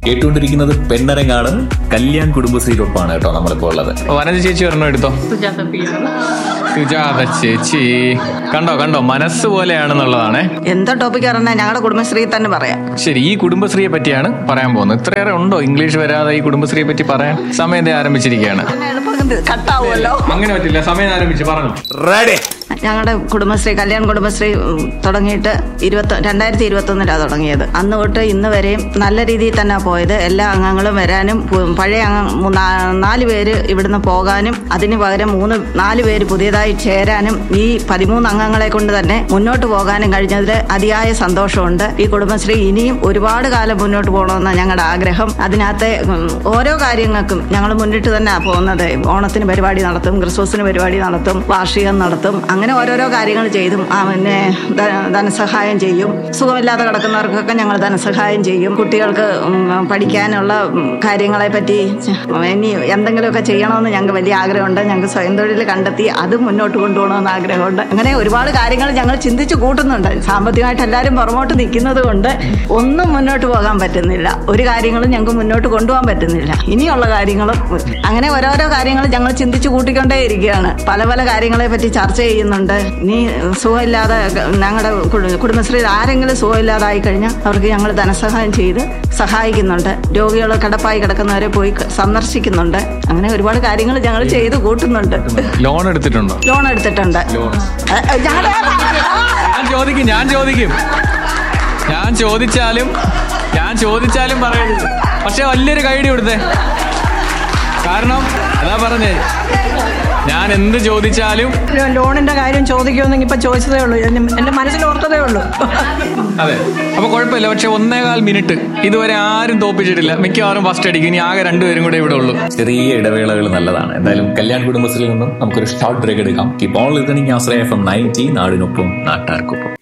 കേട്ടുകൊണ്ടിരിക്കുന്നത് പെണ്ണരങ്ങാണ് കല്യാൺ കുടുംബശ്രീയിലൊപ്പാണ് കേട്ടോ നമ്മളിപ്പോ ഉള്ളത് വനജ ചേച്ചി ഒരെണ്ണം എടുത്തോ സുജാത ചേച്ചി കണ്ടോ കണ്ടോ മനസ്സ് പോലെയാണെന്നുള്ളതാണേ എന്താ ടോപ്പിക് പറഞ്ഞാൽ ഞങ്ങളുടെ കുടുംബശ്രീ തന്നെ പറയാം ശരി ഈ കുടുംബശ്രീയെ പറ്റിയാണ് പറയാൻ പോകുന്നത് ഇത്രയേറെ ഉണ്ടോ ഇംഗ്ലീഷ് വരാതെ ഈ കുടുംബശ്രീയെ പറ്റി പറയാൻ സമയം ദേ ആരംഭിച്ചിരിക്കുകയാണ് പിന്നെ എളുപ്പം കട്ടാവുമല്ലോ അങ്ങനെ പറ്റില്ല സമയം ആരംഭിച്ച് പറഞ്ഞു റെഡി ഞങ്ങളുടെ കുടുംബശ്രീ കല്യാൺ കുടുംബശ്രീ ഉം, തുടങ്ങിയിട്ട് ഇരുപത്തി രണ്ടായിരത്തി ഇരുപത്തൊന്നിലാണ് തുടങ്ങിയത് അന്ന് തൊട്ട് ഇന്ന് വരെയും നല്ല രീതിയിൽ തന്നെ പോയത് എല്ലാ അംഗങ്ങളും വരാനും പു- പഴയ അംഗ മൂ- നാ- നാല് പേര് ഇവിടുന്ന് പോകാനും അതിന് പകരം മൂന്ന് നാല് പേര് പുതിയതായി ചേരാനും ഈ പതിമൂന്ന് അംഗങ്ങളെ കൊണ്ട് തന്നെ മുന്നോട്ട് പോകാനും കഴിഞ്ഞതിൽ അതിയായ സന്തോഷമുണ്ട് ഈ കുടുംബശ്രീ ഇനിയും ഒരുപാട് കാലം മുന്നോട്ട് പോകണമെന്നാണ് ഞങ്ങളുടെ ആഗ്രഹം അതിനകത്തെ ഉം, ഓരോ കാര്യങ്ങൾക്കും ഞങ്ങൾ മുന്നിട്ട് തന്നെ പോകുന്നത് ഓണത്തിന് പരിപാടി നടത്തും ക്രിസ്മസിന് പരിപാടി നടത്തും വാർഷികം നടത്തും അങ്ങനെ ഓരോരോ കാര്യങ്ങൾ ചെയ്തും ആ പിന്നെ ധ- ധനസഹായം ചെയ്യും സുഖമില്ലാതെ കിടക്കുന്നവർക്കൊക്കെ ഞങ്ങൾ ധനസഹായം ചെയ്യും കുട്ടികൾക്ക് ഉം, പഠിക്കാനുള്ള ഉം, കാര്യങ്ങളെ പറ്റി ഇനി എന്തെങ്കിലുമൊക്കെ ചെയ്യണമെന്ന് ഞങ്ങൾക്ക് വലിയ ആഗ്രഹമുണ്ട് ഞങ്ങൾക്ക് സ്വയം തൊഴിൽ കണ്ടെത്തി അത് മുന്നോട്ട് കൊണ്ടുപോകണമെന്ന് ആഗ്രഹമുണ്ട് അങ്ങനെ ഒരുപാട് കാര്യങ്ങൾ ഞങ്ങൾ ചിന്തിച്ച് കൂട്ടുന്നുണ്ട് സാമ്പത്തികമായിട്ട് എല്ലാവരും പുറമോട്ട് നിൽക്കുന്നത് കൊണ്ട് ഒന്നും മുന്നോട്ട് പോകാൻ പറ്റുന്നില്ല ഒരു കാര്യങ്ങളും ഞങ്ങൾക്ക് മുന്നോട്ട് കൊണ്ടുപോകാൻ പറ്റുന്നില്ല ഇനിയുള്ള കാര്യങ്ങളും അങ്ങനെ ഓരോരോ കാര്യങ്ങൾ ഞങ്ങൾ ചിന്തിച്ച് കൂട്ടിക്കൊണ്ടേ ഇരിക്കുകയാണ് പല പല കാര്യങ്ങളെ പറ്റി ചർച്ച ചെയ്യുന്നുണ്ട് ഇനി സുഖമില്ലാതെ ഞങ്ങളുടെ കുടു- കുടുംബശ്രീയിൽ ആരെങ്കിലും സുഖമില്ലാതായി കഴിഞ്ഞാൽ അവർക്ക് ഞങ്ങൾ ധനസഹായം ചെയ്ത് സഹായിക്കുന്നുണ്ട് രോഗികൾ കിടപ്പായി കിടക്കുന്നവരെ പോയി ക- സന്ദർശിക്കുന്നുണ്ട് അങ്ങനെ ഒരുപാട് കാര്യങ്ങൾ ഞങ്ങൾ ചെയ്ത് കൂട്ടുന്നുണ്ട് ലോൺ എടുത്തിട്ടുണ്ടോ ലോൺ എടുത്തിട്ടുണ്ട് ഏ, ഏ, ഞങ്ങളുടെ ഞാൻ ചോദിക്കും ഞാൻ ചോദിക്കും ഞാൻ ചോദിച്ചാലും ഞാൻ ചോദിച്ചാലും പറയരുത് പക്ഷെ വലിയൊരു കൈഡി കൊടുത്തേ കാരണം അതാ പറഞ്ഞേ ഞാൻ എന്ത് ചോദിച്ചാലും ലോണിന്റെ കാര്യം ചോദിക്കുമെന്നെങ്കിൽ ഇപ്പൊ ചോദിച്ചതേ ഉള്ളൂ എന്നെ- എന്റെ മനസ്സിൽ ഓർത്തതേ ഉള്ളൂ അതെ അപ്പൊ കുഴപ്പമില്ല പക്ഷെ ഒന്നേകാൽ മിനിറ്റ് ഇതുവരെ ആരും തോപ്പിച്ചിട്ടില്ല മിക്കവാറും ഫസ്റ്റ് അടിക്കും ഇനി ആകെ രണ്ടുപേരും കൂടെ ഇവിടെ ഉള്ളൂ ചെറിയ ഇടവേളകൾ നല്ലതാണ് എന്തായാലും കല്യാൺ കുടുംബശ്രീയിൽ നിന്നും നമുക്കൊരു ഷോർട്ട് ബ്രേക്ക് എടുക്കാം keep on listening Ashraya F M ninety നാടിനൊപ്പം നാട്ടാർക്കൊപ്പം